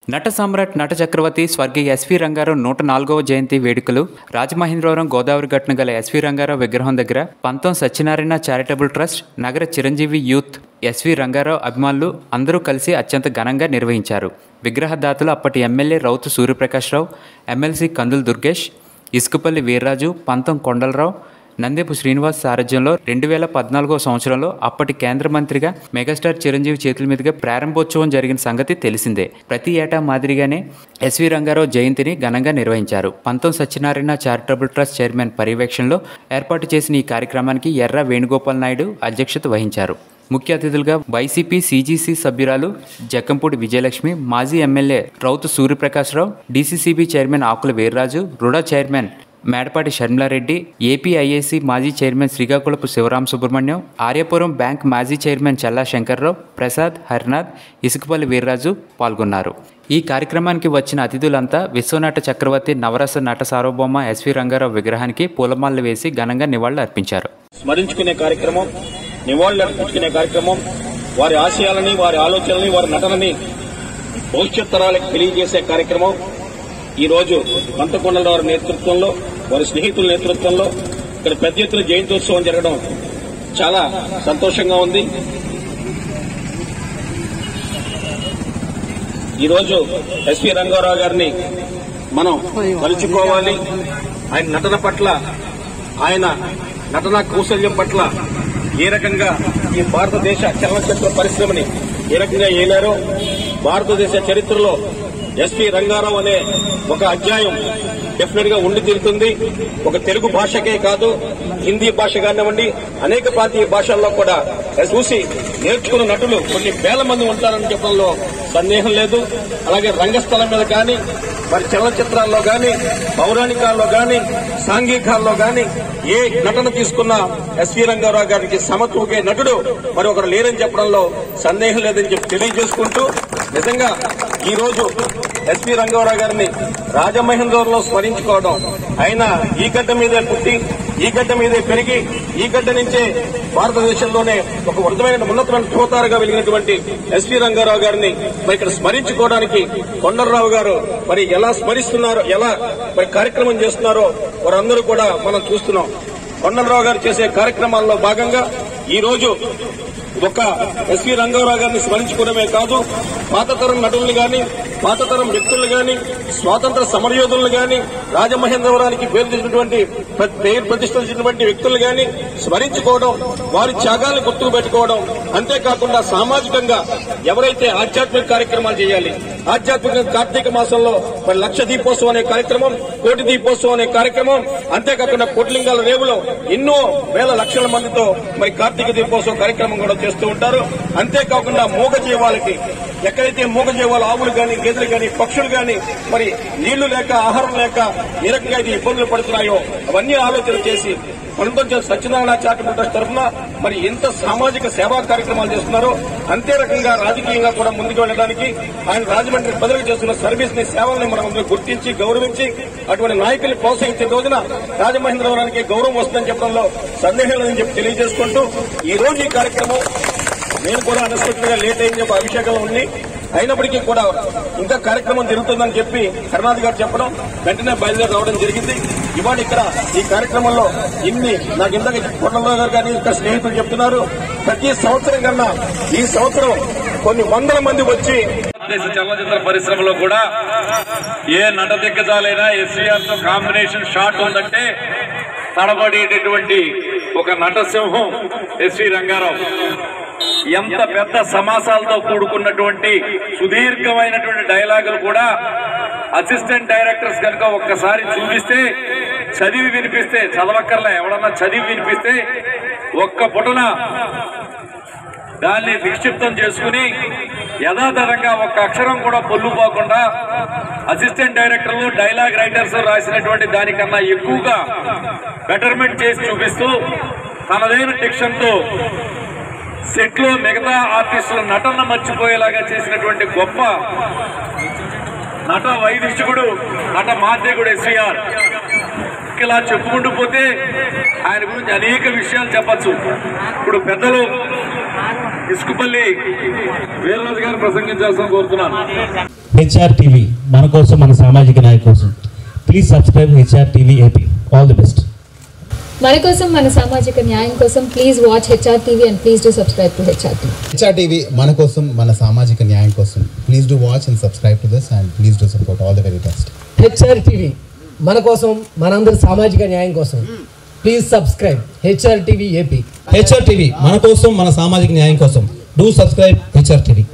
నట సామ్రాట్ నట చక్రవర్తి స్వర్గీయ ఎస్వి రంగారావు నూట నాలుగవ జయంతి వేడుకలు రాజమహేంద్రవరం గోదావరి ఘటన గల ఎస్వి రంగారావు విగ్రహం దగ్గర పంతం సత్యనారాయణ చారిటబుల్ ట్రస్ట్ నగర చిరంజీవి యూత్ ఎస్వి రంగారావు అభిమానులు అందరూ కలిసి అత్యంత ఘనంగా నిర్వహించారు విగ్రహదాతలు అప్పటి ఎమ్మెల్యే రౌతు సూర్యప్రకాశ్రావు ఎమ్మెల్సీ కందులు దుర్గేష్ ఇసుకపల్లి వీర్రాజు పంతం కొండలరావు నందేపు శ్రీనివాస్ సారథ్యంలో రెండు వేల పద్నాలుగో సంవత్సరంలో అప్పటి కేంద్ర మంత్రిగా మెగాస్టార్ చిరంజీవి చేతుల మీదుగా ప్రారంభోత్సవం జరిగిన సంగతి తెలిసిందే ప్రతి ఏటా మాదిరిగానే ఎస్వి రంగారావు జయంతిని ఘనంగా నిర్వహించారు పంతం సత్యనారాయణ చారిటబుల్ ట్రస్ట్ చైర్మన్ పర్యవేక్షణలో ఏర్పాటు చేసిన ఈ కార్యక్రమానికి ఎర్ర వేణుగోపాల్ నాయుడు అధ్యక్షత వహించారు ముఖ్య అతిథులుగా వైసీపీ సీజీసీ సభ్యురాలు జక్కంపూడి విజయలక్ష్మి మాజీ MLA Rowthu Suryaprakashrao DCCB chairman Akula Veerraju RUDA chairman Medapati Sharmilareddy APIAC మాజీ చైర్మన్ శ్రీకాకుళపు శివరాం సుబ్రహ్మణ్యం ఆర్యపురం బ్యాంక్ మాజీ చైర్మన్ చల్లా శంకర్రావు ప్రసాద్ హరినాథ్ ఇసుకపల్లి వీర్రాజు పాల్గొన్నారు ఈ కార్యక్రమానికి వచ్చిన అతిథులంతా విశ్వనట చక్రవర్తి నవరస నట సార్వభౌమ ఎస్వి రంగారావు విగ్రహానికి పూలమాలలు వేసి ఘనంగా నివాళులు అర్పించారు స్మరించుకునే కార్యక్రమం నివాళులు అర్పించుకునే కార్యక్రమం వారి ఆశయాలని వారి ఆలోచనలని వారి నటనని భవిష్యత్ తరాలకు తెలియజేసే కార్యక్రమం ఈ రోజు పంతకొండల వారి నేతృత్వంలో వారి స్నేహితుల నేతృత్వంలో ఇక్కడ పెద్ద ఎత్తున జయంత్యోత్సవం జరగడం చాలా సంతోషంగా ఉంది ఈ రోజు ఎస్వి రంగారావు గారిని మనం తలుచుకోవాలి ఆయన నటన పట్ల ఆయన నటన కౌశల్యం పట్ల ఏ రకంగా ఈ భారతదేశ చలనచిత్ర పరిశ్రమని ఏ రకంగా ఏలారో భారతదేశ చరిత్రలో ఎస్పి రంగారావు అనే ఒక అధ్యాయం డెఫినెట్ గా ఉండి తీరుతుంది ఒక తెలుగు భాషకే కాదు హిందీ భాష కానివ్వండి అనేక ప్రాంతీయ భాషల్లో కూడా చూసి నేర్చుకున్న నటులు కొన్ని వేల మంది ఉంటారని చెప్పడంలో సందేహం లేదు అలాగే రంగస్థలం మీద కానీ మరి చలనచిత్రాల్లో గాని పౌరాణికాల్లో గాని సాంఘికాల్లో గాని ఏ నటన తీసుకున్న ఎస్వి రంగారావు గారికి సమతూగే నటుడు మరి ఒకరు లేరని చెప్పడంలో సందేహం లేదని చెప్పి తెలియజేసుకుంటూ నిజంగా ఈ రోజు ఎస్వి రంగారావు గారిని రాజమహేంద్రవరంలో స్మరించుకోవడం ఆయన ఈ గడ్డ మీదే పుట్టి ఈ గడ్డ మీదే పెరిగి ఈ గడ్డ నుంచే భారతదేశంలోనే ఒక వృద్ధమైన ఉన్నతమైన ధృవతారుగా వెలిగినటువంటి ఎస్వి రంగారావు గారిని మరి ఇక్కడ స్మరించుకోవడానికి కొండలరావు గారు మరి ఎలా స్మరిస్తున్నారో ఎలా మరి కార్యక్రమం చేస్తున్నారో వారందరూ కూడా మనం చూస్తున్నాం కొండలరావు గారు చేసే కార్యక్రమాల్లో భాగంగా ఈ రోజు ఒక ఎస్వి రంగారావు గారిని స్మరించుకోవడమే కాదు పాతతరం నటుల్ని గాని పాతతరం వ్యక్తులను గాని స్వాతంత్ర సమరయోధులను గాని రాజమహేంద్రవరానికి పేరు తెచ్చినటువంటి పేరు ప్రతిష్ఠించినటువంటి వ్యక్తులు గాని స్మరించుకోవడం వారి త్యాగాలను గుర్తుకు పెట్టుకోవడం అంతేకాకుండా సామాజికంగా ఎవరైతే ఆధ్యాత్మిక కార్యక్రమాలు చేయాలి ఆధ్యాత్మిక కార్తీక మాసంలో మరి లక్ష దీపోత్సవం అనే కార్యక్రమం కోటి దీపోత్సవం అనే కార్యక్రమం అంతేకాకుండా కోటిలింగాల రేవులో ఎన్నో వేల లక్షల మందితో మరి కార్తీక దీపోత్సవం కార్యక్రమం కూడా చేస్తూ ఉంటారు అంతేకాకుండా మూగ జీవాలకి ఎక్కడైతే మూగ జీవాలు ఆవులు గాని గేదెలు గాని పక్షులు గాని మరి నీళ్లు లేక ఆహారం లేక ఏ రకంగా అయితే ఇబ్బందులు పడుతున్నాయో అవన్నీ ఆలోచన చేసి పంతొమ్మిది సత్యనారాయణ చారిటబుల్ ట్రస్ట్ తరఫున మరి ఎంత సామాజిక సేవా కార్యక్రమాలు చేస్తున్నారో అంతే రకంగా రాజకీయంగా కూడా ముందుకు వెళ్ళడానికి ఆయన రాజమండ్రి ప్రజలకు చేస్తున్న సర్వీస్ ని సేవల్ని మనం అందరూ గుర్తించి గౌరవించి అటువంటి నాయకుల్ని ప్రోత్సహించిన రోజున రాజమహేంద్రవరానికి గౌరవం వస్తుందని చెప్పడంలో సందేహం లేదని చెప్పి తెలియజేసుకుంటూ ఈ రోజు ఈ కార్యక్రమం నేను కూడా అన్ఎక్స్పెక్టెడ్ గా లేట్ అయింది ఒక అభిషేకంలో ఉంది అయినప్పటికీ కూడా ఇంకా కార్యక్రమం జరుగుతుందని చెప్పి కరుణాథ్ గారు చెప్పడం వెంటనే బయలుదేరి రావడం జరిగింది ఇవాళ ఇక్కడ ఈ కార్యక్రమంలో ఇన్ని నాకు ఇందాక కొండలరావు గారు కానీ ఇక్కడ స్నేహితులు చెప్తున్నారు ప్రతి సంవత్సరం కన్నా ఈ సంవత్సరం కొన్ని వందల మంది వచ్చి భారతదేశ చలనచిత్ర పరిశ్రమలో కూడా ఏ నట దిగ్గజాలైనా ఎస్వీఆర్ తో కాంబినేషన్ షాట్ ఉందంటే తడబడేటటువంటి ఒక నటసింహం ఎస్వి రంగారావు ఎంత పెద్ద సమాసాలతో కూడుకున్నటువంటి సుదీర్ఘమైనటువంటి డైలాగులు కూడా అసిస్టెంట్ డైరెక్టర్స్ కనుక ఒక్కసారి చూపిస్తే చదివి వినిపిస్తే చదవక్కర్లే ఎవడన్నా చదివి వినిపిస్తే ఒక్క పుటన దాన్ని నిక్షిప్తం చేసుకుని యథాతథంగా ఒక్క అక్షరం కూడా పొల్లుపోకుండా అసిస్టెంట్ డైరెక్టర్లు డైలాగ్ రైటర్స్ రాసినటువంటి దానికన్నా ఎక్కువగా బెటర్మెంట్ చేసి చూపిస్తూ తనదైన డిక్షన్ తో సెట్ లో మిగతా ఆర్టిస్టుల నటన మర్చిపోయేలాగా చేసినటువంటి గొప్ప నట వైదిష్యుడు నట మాధ్యకుడు ఎస్వీఆర్ ఇలా చెప్పుకుంటూ పోతే ఆయన గురించి అనేక విషయాలు చెప్పచ్చు ఇప్పుడు పెద్దలు ఇసుకపల్లి వీరరాజు గారు ప్రసంగించాల్సిన కోరుతున్నాను హెచ్ఆర్ టీవీ మన కోసం మన సామాజిక న్యాయం కోసం please subscribe HR TV AP all the best మన కోసం మన సామాజిక న్యాయం కోసం please watch HR TV and please do subscribe to HR TV HR TV మన కోసం మన సామాజిక న్యాయం కోసం please do watch and subscribe to this and please do support all the very best HR TV మన కోసం మనందరి సామాజిక న్యాయం కోసం please subscribe HR TV AP HR TV మన కోసం మన సామాజిక న్యాయం కోసం డూ సబ్స్క్రైబ్ హెచ్ఆర్ టీవీ